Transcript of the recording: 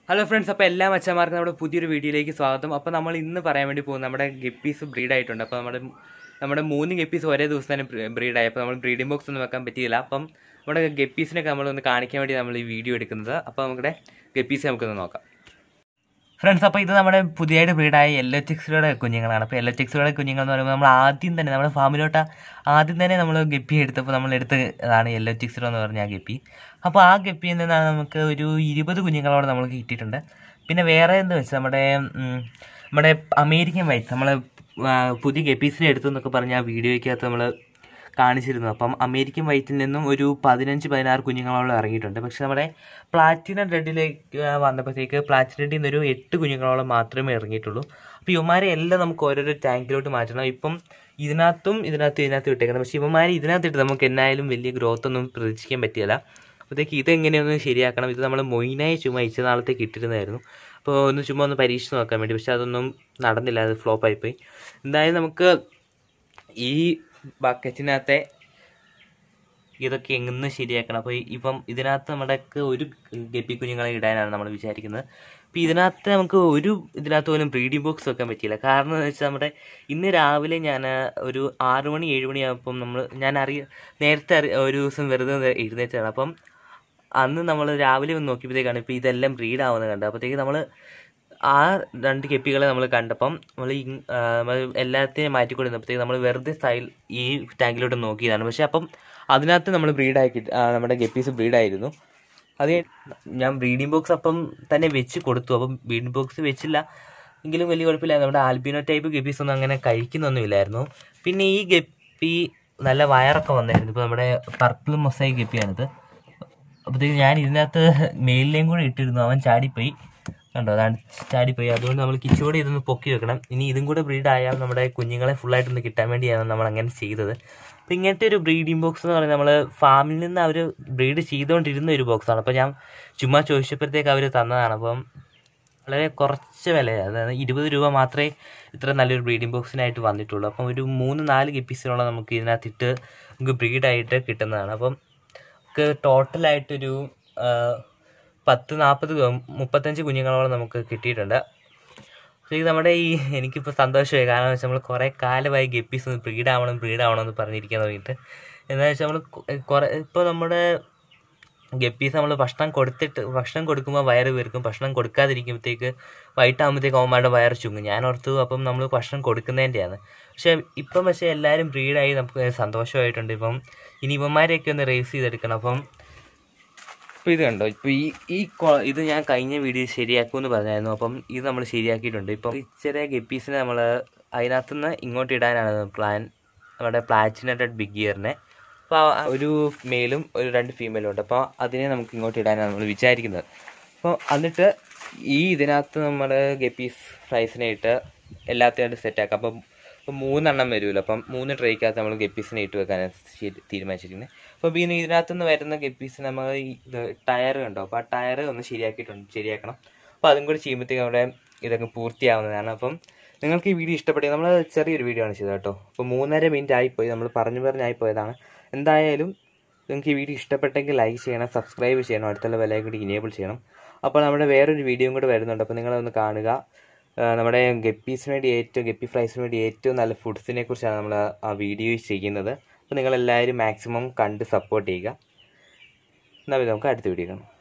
hello friends അപ്പോൾ എല്ലാ മച്ചന്മാർക്കും നമ്മുടെ പുതിയൊരു വീഡിയോയിലേക്ക് സ്വാഗതം അപ്പോൾ നമ്മൾ ഇന്ന് പറയാൻ വേണ്ടി പോകുന്നത് നമ്മുടെ ഗപ്പീസ് ബ്രീഡ് ആയിട്ടുണ്ട് അപ്പോൾ നമ്മുടെ നമ്മുടെ മൂന്ന് ഗപ്പീസ് ഒരേ ദിവസം തന്നെ ബ്രീഡായി അപ്പോൾ നമ്മൾ ബ്രീഡിംഗ് ബോക്സ് ഒന്നും വെക്കാൻ പറ്റിയില്ല അപ്പം നമ്മുടെ ഗപ്പീസിനൊക്കെ നമ്മളൊന്ന് കാണിക്കാൻ വേണ്ടി നമ്മൾ ഈ വീഡിയോ എടുക്കുന്നത് അപ്പോൾ നമ്മുടെ ഗപ്പീസ് നമുക്കൊന്ന് നോക്കാം ഫ്രണ്ട്സ് അപ്പോൾ ഇത് നമ്മുടെ പുതിയതായിട്ട് ബ്രീഡായ യെല്ലോ ചിക്സുകളുടെ കുഞ്ഞുങ്ങളാണ് അപ്പോൾ യെല്ലോ ചിക്സുകളുടെ കുഞ്ഞുങ്ങൾ എന്ന് പറയുമ്പോൾ നമ്മൾ ആദ്യം തന്നെ നമ്മുടെ ഫാമിലോട്ട് ആദ്യം തന്നെ നമ്മൾ ഗപ്പി എടുത്തപ്പോൾ നമ്മൾ എടുത്ത അതാണ് യെല്ലോ ചിക്സുകൾ എന്ന് പറഞ്ഞ ആ ഗപ്പി അപ്പോൾ ആ ഗപ്പിയിൽ നിന്നാണ് നമുക്ക് ഒരു ഇരുപത് കുഞ്ഞുങ്ങളോട് നമുക്ക് കിട്ടിയിട്ടുണ്ട് പിന്നെ വേറെ എന്താ വെച്ചാൽ നമ്മുടെ ഉം, നമ്മുടെ അമേരിക്കൻ വൈറ്റ് നമ്മൾ പുതിയ ഗപ്പീസിനെ എടുത്തു എന്നൊക്കെ പറഞ്ഞ ആ വീഡിയോയ്ക്കകത്ത് നമ്മൾ കാണിച്ചിരുന്നു അപ്പം അമേരിക്കൻ വൈറ്റിൽ നിന്നും ഒരു പതിനഞ്ച് പതിനാറ് കുഞ്ഞുങ്ങളോളം ഇറങ്ങിയിട്ടുണ്ട് പക്ഷെ നമ്മുടെ പ്ലാറ്റിനം റെഡിലേക്ക് വന്നപ്പോഴത്തേക്ക് പ്ലാറ്റിനം റെഡിൽ നിന്ന് ഒരു എട്ട് കുഞ്ഞുങ്ങളോളം മാത്രമേ ഇറങ്ങിയിട്ടുള്ളൂ അപ്പോൾ ഇവന്മാരെ എല്ലാം നമുക്ക് ഓരോരോ ടാങ്കിലോട്ട് മാറ്റണം ഇപ്പം ഇതിനകത്തും ഇതിനകത്തും ഇതിനകത്തും ഇട്ടേക്കുന്നത് പക്ഷേ ഇവന്മാരെ ഇതിനകത്തിട്ട് നമുക്ക് എന്നായാലും വലിയ ഗ്രോത്ത് ഒന്നും പ്രതീക്ഷിക്കാൻ പറ്റില്ല അപ്പോഴത്തേക്ക് ഇതെങ്ങനെയൊന്ന് ശരിയാക്കണം ഇത് നമ്മൾ മൊയിനായി ചുമ്മാ ഇച്ച നാളത്തേക്ക് ഇട്ടിരുന്നായിരുന്നു അപ്പോൾ ഒന്ന് ചുമ്മാ ഒന്ന് പരീക്ഷിച്ച് നോക്കാൻ വേണ്ടി പക്ഷെ അതൊന്നും നടന്നില്ല അത് ഫ്ലോപ്പ് ആയിപ്പോയി എന്തായാലും നമുക്ക് ഈ ബക്കറ്റിനകത്തെ ഇതൊക്കെ എങ്ങനെ ശരിയാക്കണം അപ്പോൾ ഇപ്പം ഇതിനകത്ത് നമ്മുടെയൊക്കെ ഒരു ഗപ്പി കുഞ്ഞുങ്ങളെ ഇടാനാണ് നമ്മൾ വിചാരിക്കുന്നത് അപ്പോൾ ഇതിനകത്ത് നമുക്ക് ഒരു ഇതിനകത്ത് പോലും ബ്രീഡിംഗ് ബോക്സ് വെക്കാൻ പറ്റിയില്ല കാരണം എന്ന് വെച്ചാൽ നമ്മുടെ ഇന്ന് രാവിലെ ഞാൻ ഒരു ആറ് മണി ഏഴ് മണിയാകുമ്പം നമ്മൾ ഞാൻ അറിയ നേരത്തെ അറി ഒരു ദിവസം വെറുതെ എഴുന്നേറ്റാണ് അപ്പം അന്ന് നമ്മൾ രാവിലെ ഒന്ന് നോക്കിയപ്പോഴത്തേക്കാണ് ഇപ്പോൾ ഇതെല്ലാം ബ്രീഡ് ആവുന്നത് കണ്ടത് അപ്പോഴത്തേക്ക് നമ്മൾ ആ രണ്ട് കെപ്പികളെ നമ്മൾ കണ്ടപ്പം നമ്മൾ ഈ- ആ, നമ്മൾ എല്ലാത്തിനെയും മാറ്റിക്കൊണ്ടിരുന്നപ്പോഴത്തേക്ക് നമ്മൾ വെറുതെ സ്റ്റൈൽ ഈ ടാങ്കിലോട്ട് നോക്കിയതാണ് പക്ഷെ അപ്പം അതിനകത്ത് നമ്മൾ ബ്രീഡാക്കി നമ്മുടെ ഗപ്പീസ് ബ്രീഡായിരുന്നു അത് ഞാൻ ബ്രീഡിംഗ് ബോക്സ് അപ്പം തന്നെ വെച്ച് കൊടുത്തു അപ്പം ബ്രീഡിംഗ് ബോക്സ് വെച്ചില്ല എങ്കിലും വലിയ കുഴപ്പമില്ല നമ്മുടെ ആൽബിനോ ടൈപ്പ് ഗപ്പീസ് ഒന്നും അങ്ങനെ കഴിക്കുന്നൊന്നുമില്ലായിരുന്നു പിന്നെ ഈ ഗപ്പി നല്ല വയറൊക്കെ വന്നായിരുന്നു ഇപ്പോൾ നമ്മുടെ പർപ്പിൾ മൊസൈ ഗപ്പിയാണിത് അപ്പോഴത്തേക്ക് ഞാൻ ഇതിനകത്ത് മെയിലിനെയും കൂടെ ഇട്ടിരുന്നു അവൻ ചാടിപ്പോയി കണ്ടോ അതാണ് ചാടിപ്പോയി അതുകൊണ്ട് നമ്മൾ കിച്ചുകൂടെ ഇതൊന്ന് പൊക്കി വെക്കണം ഇനി ഇതും കൂടെ ബ്രീഡ് ആയാൽ നമ്മുടെ കുഞ്ഞുങ്ങളെ ഫുള്ളായിട്ടൊന്ന് കിട്ടാൻ വേണ്ടിയാണ് നമ്മൾ അങ്ങനെ ചെയ്തത് അപ്പോൾ ഇങ്ങനത്തെ ഒരു ബ്രീഡിംഗ് ബോക്സ് എന്ന് പറയുന്നത് നമ്മൾ ഫാമിൽ നിന്ന് അവർ ബ്രീഡ് ചെയ്തുകൊണ്ടിരുന്ന ഒരു ബോക്സാണ് അപ്പോൾ ഞാൻ ചുമ്മാ ചോദിച്ചപ്പോഴത്തേക്ക് അവർ തന്നതാണ് അപ്പം വളരെ കുറച്ച് വില അതായത് ഇരുപത് രൂപ മാത്രമേ ഇത്ര നല്ലൊരു ബ്രീഡിംഗ് ബോക്സിനായിട്ട് വന്നിട്ടുള്ളൂ അപ്പം ഒരു മൂന്ന് നാല് ഗപ്പീസുകളോളം നമുക്ക് ഇതിനകത്തിട്ട് നമുക്ക് ബ്രീഡായിട്ട് കിട്ടുന്നതാണ് അപ്പം നമുക്ക് ടോട്ടലായിട്ടൊരു ആ, പത്ത് നാൽപ്പത് മുപ്പത്തഞ്ച് കുഞ്ഞുങ്ങളോളം നമുക്ക് കിട്ടിയിട്ടുണ്ട് ശരിക്കും നമ്മുടെ ഈ എനിക്കിപ്പോൾ സന്തോഷമായി കാരണം വെച്ചാൽ നമ്മൾ കുറേ കാലമായി ഗപ്പീസ് ഒന്ന് ബ്രീഡ് ആവണം ബ്രീഡ് ആവണം എന്ന് പറഞ്ഞിരിക്കാൻ തുടങ്ങിയിട്ട് എന്താ വെച്ചാൽ നമ്മൾ കുറേ ഇപ്പോൾ നമ്മുടെ ഗപ്പീസ് നമ്മൾ ഭക്ഷണം കൊടുത്തിട്ട് ഭക്ഷണം കൊടുക്കുമ്പോൾ വയറ് വീർക്കും ഭക്ഷണം കൊടുക്കാതിരിക്കുമ്പോഴത്തേക്ക് വൈകിട്ടാകുമ്പോഴത്തേക്ക് അവന്മാരുടെ വയറ് ചുങ്ങും ഞാൻ ഓർത്തു അപ്പം നമ്മൾ ഭക്ഷണം കൊടുക്കുന്നതിൻ്റെയാണ് പക്ഷേ ഇപ്പം പക്ഷേ എല്ലാവരും ബ്രീഡായി നമുക്ക് സന്തോഷമായിട്ടുണ്ട് ഇപ്പം ഇനി ഇവന്മാരെയൊക്കെ ഒന്ന് റേസ് ചെയ്തെടുക്കണം അപ്പം ഇപ്പോൾ ഇത് കണ്ടോ ഇപ്പോൾ ഈ ഈ കൊ- ഇത് ഞാൻ കഴിഞ്ഞ വീഡിയോ ശരിയാക്കുമെന്ന് പറഞ്ഞായിരുന്നു അപ്പം ഇത് നമ്മൾ ശരിയാക്കിയിട്ടുണ്ട് ഇപ്പം ഈ ചെറിയ ഗപ്പീസിനെ നമ്മൾ അതിനകത്തുനിന്ന് ഇങ്ങോട്ട് ഇടാനാണ് പ്ലാൻ നമ്മുടെ പ്ലാറ്റിനറ്റഡ് ബിഗ് ഗിയറിനെ അപ്പോൾ ഒരു മെയിലും ഒരു രണ്ട് ഫീമെയിലും ഉണ്ട് അപ്പോൾ അതിനെ നമുക്ക് ഇങ്ങോട്ട് ഇടാനാണ് നമ്മൾ വിചാരിക്കുന്നത് അപ്പോൾ എന്നിട്ട് ഈ ഇതിനകത്ത് നമ്മൾ ഗപ്പീസ് ഫ്രൈസിനെ ഇട്ട് എല്ലാത്തിനായിട്ട് സെറ്റാക്കാം അപ്പം ഇപ്പം മൂന്നെണ്ണം വരുമല്ലോ അപ്പം മൂന്ന് ട്രേക്കകത്ത് നമ്മൾ ഗപ്പീസിനെ ഇട്ട് വെക്കാനാണ് ശരി- തീരുമാനിച്ചിരിക്കുന്നത് അപ്പോൾ പിന്നെ ഇതിനകത്ത് നിന്ന് വരുന്ന ഗപ്പീസ് നമ്മൾ ഈ ഇത് ടയർ കണ്ടോ അപ്പോൾ ആ ടയർ ഒന്ന് ശരിയാക്കിയിട്ടുണ്ട് ശരിയാക്കണം അപ്പോൾ അതും കൂടി ചെയ്യുമ്പോഴത്തേക്കും അവിടെ ഇതൊക്കെ പൂർത്തിയാവുന്നതാണ് അപ്പം നിങ്ങൾക്ക് ഈ വീഡിയോ ഇഷ്ടപ്പെട്ടെങ്കിൽ നമ്മൾ ചെറിയൊരു വീഡിയോ ആണ് ചെയ്തത് കേട്ടോ അപ്പോൾ മൂന്നര മിനിറ്റ് ആയിപ്പോയി നമ്മൾ പറഞ്ഞു പറഞ്ഞായിപ്പോയതാണ് എന്തായാലും നിങ്ങൾക്ക് ഈ വീഡിയോ ഇഷ്ടപ്പെട്ടെങ്കിൽ ലൈക്ക് ചെയ്യണം സബ്സ്ക്രൈബ് ചെയ്യണം അടുത്തുള്ള വിലയും കൂടി ഇനേബിൾ ചെയ്യണം അപ്പോൾ നമ്മുടെ വേറൊരു വീഡിയോയും കൂടെ വരുന്നുണ്ട് അപ്പോൾ നിങ്ങളതൊന്ന് കാണുക ആ, നമ്മുടെ ഗപ്പീസിന് വേണ്ടി ഏറ്റവും ഗപ്പി ഫ്രൈസിന് വേണ്ടി ഏറ്റവും നല്ല ഫുഡ്സിനെ കുറിച്ചാണ് നമ്മൾ ആ വീഡിയോ ചെയ്യുന്നത് അപ്പോൾ നിങ്ങളെല്ലാവരും മാക്സിമം കണ്ട് സപ്പോർട്ട് ചെയ്യുക എന്നാൽ നമുക്ക് അടുത്ത വീഡിയോ കാണാം